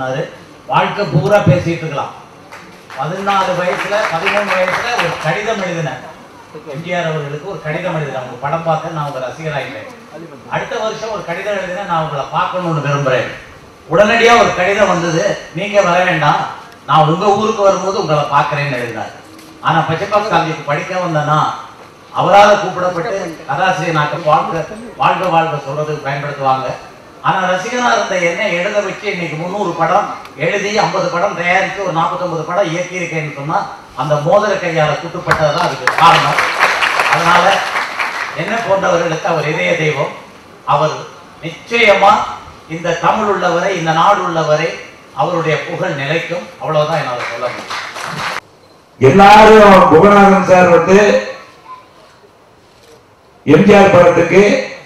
சொன்னாரு வாழ்க்கை பூரா பேசிட்டு இருக்கலாம் பதினாலு வயசுல பதிமூணு வயசுல ஒரு கடிதம் எழுதினேன் எம்ஜிஆர் அவர்களுக்கு ஒரு கடிதம் எழுதினேன் உங்க படம் பார்த்து நான் உங்க ரசிகராயிட்டேன் அடுத்த வருஷம் ஒரு கடிதம் எழுதினேன் நான் உங்களை பார்க்கணும்னு விரும்புறேன் உடனடியா ஒரு கடிதம் வந்தது நீங்க வர வேண்டாம் நான் உங்க ஊருக்கு வரும்போது உங்களை பார்க்கறேன்னு எழுதினார் ஆனா பச்சைப்பாஸ் காலேஜுக்கு படிக்க வந்தேன்னா அவரால் கூப்பிடப்பட்டு கதாசிரியர் நாட்டம் வாழ்க வாழ்க வாழ்க சொல்றதுக்கு பயன்படுத்துவாங்க ஆனா ரசிகனா இருந்த என்ன எழுத வச்சு இன்னைக்கு முந்நூறு படம் எழுதி ஐம்பது படம் தயாரித்து ஒரு 49 படம் இயக்கியிருக்கேன்னு சொன்னா அந்த மோதிர கையால குட்டுப்பட்டதுதான் அதுக்கு காரணம் அதனால என்ன போன்றவர்களுக்கு அவர் இதய தெய்வம் அவர் நிச்சயமா இந்த தமிழ் உள்ளவரை இந்த நாடு உள்ளவரை அவருடைய புகழ் நிலைக்கும் அவ்வளவுதான் என்னால சொல்ல முடியும் எல்லாரும் புகநாதன் சார் வந்து எம்ஜிஆர் படத்துக்கு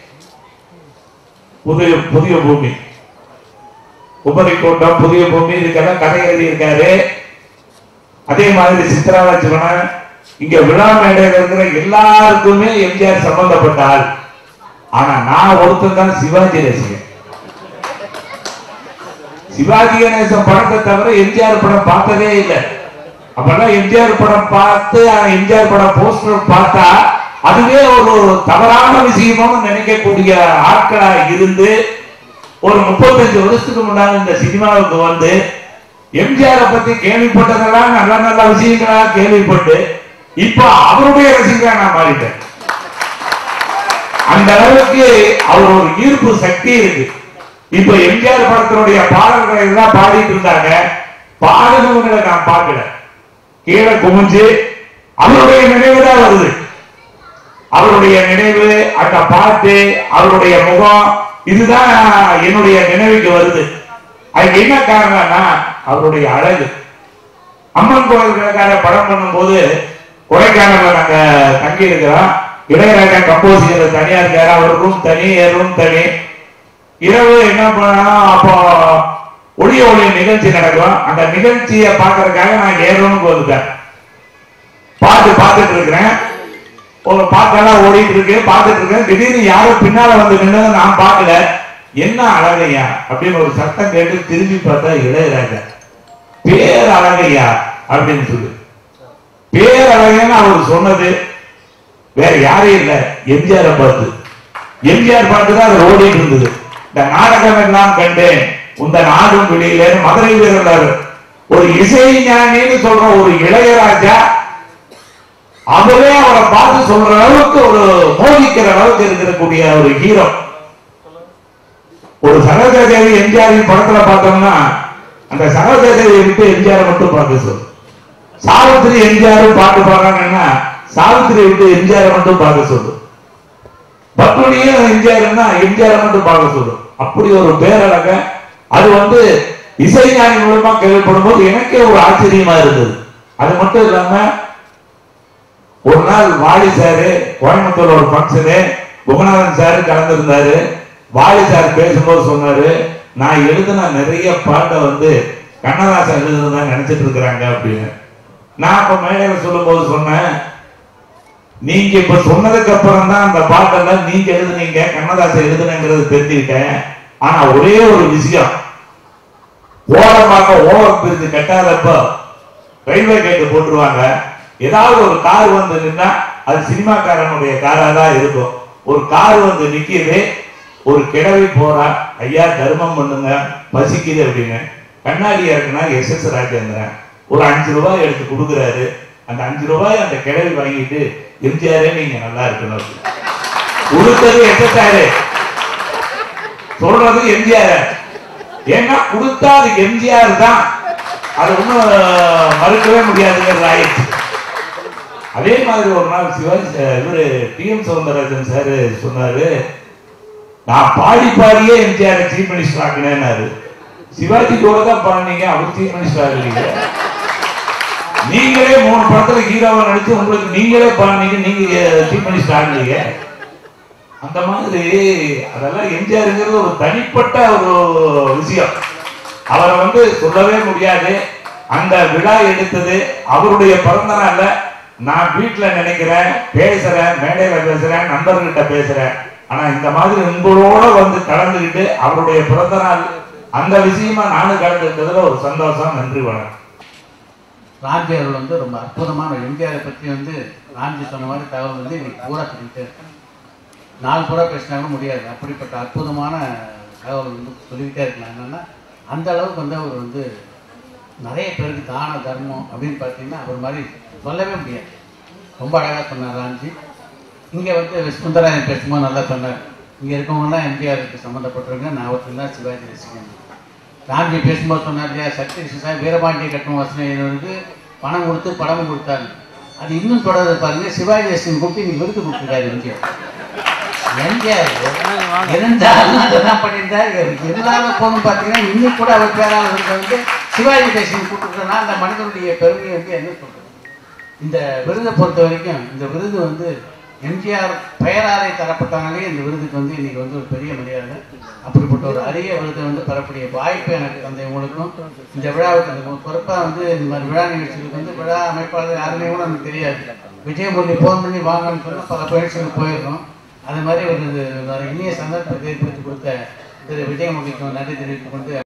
புதிய புதிய பூமி உபரி கூட்டம் புதிய பூமி இதுக்கெல்லாம் கதை எழுதியிருக்காரு அதே மாதிரி சித்ரா லட்சுமணன் இங்க விழா மேடையில் இருக்கிற எல்லாருக்குமே எம்ஜிஆர் சம்பந்தப்பட்ட ஆள் ஆனா நான் ஒருத்தன் தான் சிவாஜி ரசிகன் சிவாஜி கணேசன் படத்தை தவிர எம்ஜிஆர் படம் பார்த்ததே இல்லை அப்பெல்லாம் எம்ஜிஆர் படம் பார்த்து அந்த எம்ஜிஆர் படம் போஸ்டர் பார்த்தா அதுவே ஒரு தவறான விஷயமும் நினைக்கக்கூடிய ஆட்களா இருந்து ஒரு முப்பத்தஞ்சு வருஷத்துக்கு முன்னாடி இந்த சினிமாவுக்கு வந்து எம்ஜிஆர் பத்தி கேள்விப்பட்டதெல்லாம் நல்ல நல்ல விஷயங்களா கேள்விப்பட்டு இப்ப அவருடைய ரசிகரா நான் மாறிட்டேன் அந்த அளவுக்கு அவர் ஒரு ஈர்ப்பு சக்தி இருக்கு இப்ப எம்ஜிஆர் படத்தினுடைய பாடல்களை எல்லாம் பாடிட்டு இருந்தாங்க பாடல்களை நான் பார்க்கல கீழே குமிஞ்சு அவருடைய நினைவு தான் வருது அவருடைய நினைவு அந்த பாட்டு அவருடைய முகம் இதுதான் என்னுடைய நினைவுக்கு வருது அதுக்கு என்ன காரணம்னா அவருடைய அழகு அம்மன் கோயில்களுக்காக படம் பண்ணும்போது கொடைக்கானல்ல நாங்க தங்கி இருக்கிறோம் இளையராஜா கம்போசிங்கர் தனியா இருக்காரு அவர் ரூம் தனி என் ரூம் தனி இரவு என்ன பண்ணா அப்போ ஒளிய ஒளிய நிகழ்ச்சி நடக்கும் அந்த நிகழ்ச்சியை பார்க்கறதுக்காக நான் என் ரூமுக்கு வந்துட்டேன் பார்த்து பார்த்துட்டு இருக்கிறேன் ஒரு பாட்டெல்லாம் ஓடிட்டு இருக்கு பார்த்துட்டு இருக்கேன் திடீர்னு யாரும் பின்னால வந்து நின்று நான் பார்க்கல என்ன அழகையா அப்படின்னு ஒரு சத்தம் கேட்டு திரும்பி பார்த்தா இளையராஜா பேர் அழகையா அப்படின்னு சொல்லு பேர் அழகைன்னு அவர் சொன்னது வேற யாரும் இல்ல எம்ஜிஆரை பார்த்து எம்ஜிஆர் பார்த்து தான் அது ஓடிட்டு இருந்தது இந்த நாடகம் எல்லாம் கண்டேன் உந்த நாடும் வெளியில மதுரை வீரர் ஒரு இசை ஞானின்னு சொல்ற ஒரு இளையராஜா அவரே அவரை பார்த்து சொல்ற அளவுக்கு ஒரு மோதிக்கிற அளவுக்கு இருக்கக்கூடிய ஒரு ஹீரோ ஒரு சரோஜா தேவி எம்ஜிஆர் படத்துல பார்த்தோம்னா அந்த சரோஜா தேவியை விட்டு எம்ஜிஆர் மட்டும் பார்க்க சொல்லு சாவித்திரி எம்ஜிஆர் பாட்டு பாடுறாங்கன்னா சாவித்திரி விட்டு எம்ஜிஆர் மட்டும் பார்க்க சொல்லு பத்மினியும் எம்ஜிஆர்னா எம்ஜிஆர் மட்டும் பார்க்க சொல்லு அப்படி ஒரு பேரழக அது வந்து இசைஞானி மூலமா கேள்விப்படும் போது எனக்கே ஒரு ஆச்சரியமா இருந்தது அது மட்டும் இல்லாம ஒரு நாள் வாலி சாரு கோயம்புத்தூர்ல ஒரு ஃபங்க்ஷனு புகநாதன் சாரு கலந்துருந்தாரு வாலி சார் பேசும்போது சொன்னாரு நான் எழுதின நிறைய பாட்டை வந்து கண்ணதாசன் எழுதுனதான் நினைச்சிட்டு இருக்கிறாங்க அப்படின்னு நான் அப்ப மேடையில சொல்லும்போது சொன்னேன் நீங்க இப்ப சொன்னதுக்கு அப்புறம் தான் அந்த பாட்டெல்லாம் நீங்க எழுதுனீங்க கண்ணதாசன் எழுதுனங்கிறது தெரிஞ்சுக்கிட்டேன் ஆனா ஒரே ஒரு விஷயம் ஓரமாக ஓவர் பிரிஞ்சு கட்டாதப்ப ரயில்வே கேட்டு போட்டுருவாங்க ஏதாவது ஒரு கார் வந்து நின்னா அது சினிமாக்காரனுடைய காரா தான் இருக்கும் ஒரு கார் வந்து நிக்குது ஒரு கிழவி போறா ஐயா தர்மம் பண்ணுங்க பசிக்குது அப்படின்னு கண்ணாடி இறக்குனா எஸ் எஸ் ராஜேந்திரன் ஒரு அஞ்சு ரூபாய் எடுத்து கொடுக்குறாரு அந்த அஞ்சு ரூபாய் அந்த கிழவி வாங்கிட்டு எம்ஜிஆரே நீங்க நல்லா இருக்கணும் அப்படின்னு. கொடுத்தது எஸ்எஸ்ஆர் சொல்றது எம்ஜிஆர் ஏன்னா கொடுத்தா அது எம்ஜிஆர் தான் அது ஒண்ணும் மறுக்கவே முடியாதுங்கிறது ஆயிடுச்சு அதே மாதிரி ஒரு நாள் சிவாஜி சார் இவரு டி எம் சவுந்தரராஜன் சார் சொன்னாரு நான் பாடி பாடியே எம்ஜிஆர் சீஃப் மினிஸ்டர் ஆக்கினேன்னாரு சிவாஜி கூட தான் பாடினீங்க அவர் சீஃப் மினிஸ்டர் ஆகலீங்க நீங்களே மூணு படத்துல ஹீரோவா நடிச்சு உங்களுக்கு நீங்களே பாடினீங்க நீங்க சீஃப் மினிஸ்டர் ஆகலீங்க அந்த மாதிரி அதெல்லாம் எம்ஜிஆருங்கிறது ஒரு தனிப்பட்ட ஒரு விஷயம் அவரை வந்து சொல்லவே முடியாது அந்த விழா எடுத்தது அவருடைய பிறந்த நாள்ல நான் வீட்டுல நினைக்கிறேன் பேசுறேன் மேடையில பேசுறேன் நண்பர்கிட்ட பேசுறேன் ஆனா இந்த மாதிரி உங்களோட வந்து கலந்துக்கிட்டு அவருடைய பிறந்த நாள் அந்த விஷயமா நானும் கலந்துருந்ததுல ஒரு சந்தோஷம் நன்றி வணக்கம் ராம்ஜி அவர்கள் வந்து ரொம்ப அற்புதமான எம்ஜிஆரை பற்றி வந்து ராம்ஜி சொன்ன மாதிரி தகவல் வந்து இன்னைக்கு பூரா சொல்லிட்டு இருக்கேன். நாலு பூரா பேசினாலும் முடியாது அப்படிப்பட்ட அற்புதமான தகவல் வந்து சொல்லிக்கிட்டே இருக்கலாம் என்னன்னா அந்த அளவுக்கு வந்து அவர் வந்து நிறைய பேருக்கு தான தர்மம் அப்படின்னு பார்த்தீங்கன்னா அவர் மாதிரி சொல்லவே முடியாது ரொம்ப அழகாக சொன்னார் ராம்ஜி இங்கே வந்து சுந்தராயன் பேசும்போது நல்லா சொன்னார் இங்கே இருக்கவங்கலாம் எம்ஜிஆருக்கு சம்மந்தப்பட்டிருங்க நான் ஒருத்தர் தான் சிவாஜி ரசிகன் ராம்ஜி பேசும்போது சொன்னார் இல்லையா சக்தி சார் வீரபாண்டிய கட்டம் வசனருக்கு பணம் கொடுத்து படமும் கொடுத்தாரு அது இன்னும் தொடருது பாருங்க சிவாஜி ரசிகன் கூப்பிட்டு இன்னைக்கு விருது கொடுத்துருக்காரு எம்ஜிஆர் எம்ஜிஆர் இருந்தாலும் அதெல்லாம் பண்ணியிருந்தாரு இல்லாம போகணும் பார்த்தீங்கன்னா இன்னும் கூட அவர் பேரால் விருது வந்து சிவாஜி ரசிகன் கூப்பிட்டுருக்கா அந்த மனிதனுடைய பெருமையை வந்து என்ன சொல்றது இந்த விருதை பொறுத்த வரைக்கும் இந்த விருது வந்து எம்ஜிஆர் பெயராலே தரப்பட்டாங்களே இந்த விருதுக்கு வந்து இன்னைக்கு வந்து ஒரு பெரிய மரியாதை அப்படிப்பட்ட ஒரு அரிய விருதை வந்து பெறக்கூடிய வாய்ப்பு எனக்கு தந்த இவங்களுக்கும் இந்த விழாவுக்கு அந்த பொறுப்பாக வந்து இந்த மாதிரி விழா நிகழ்ச்சிகளுக்கு வந்து விழா அமைப்பாளர் யாருமே கூட நமக்கு தெரியாது விஜயமுரளி ஃபோன் பண்ணி வாங்கன்னு சொன்னால் பல பயிற்சிகள் போயிருக்கோம் அது மாதிரி ஒரு இது ஒரு இனிய சந்தர்ப்பத்தை ஏற்படுத்தி கொடுத்த திரு விஜயமுரளிக்கு நன்றி தெரிவித்துக் கொண்டு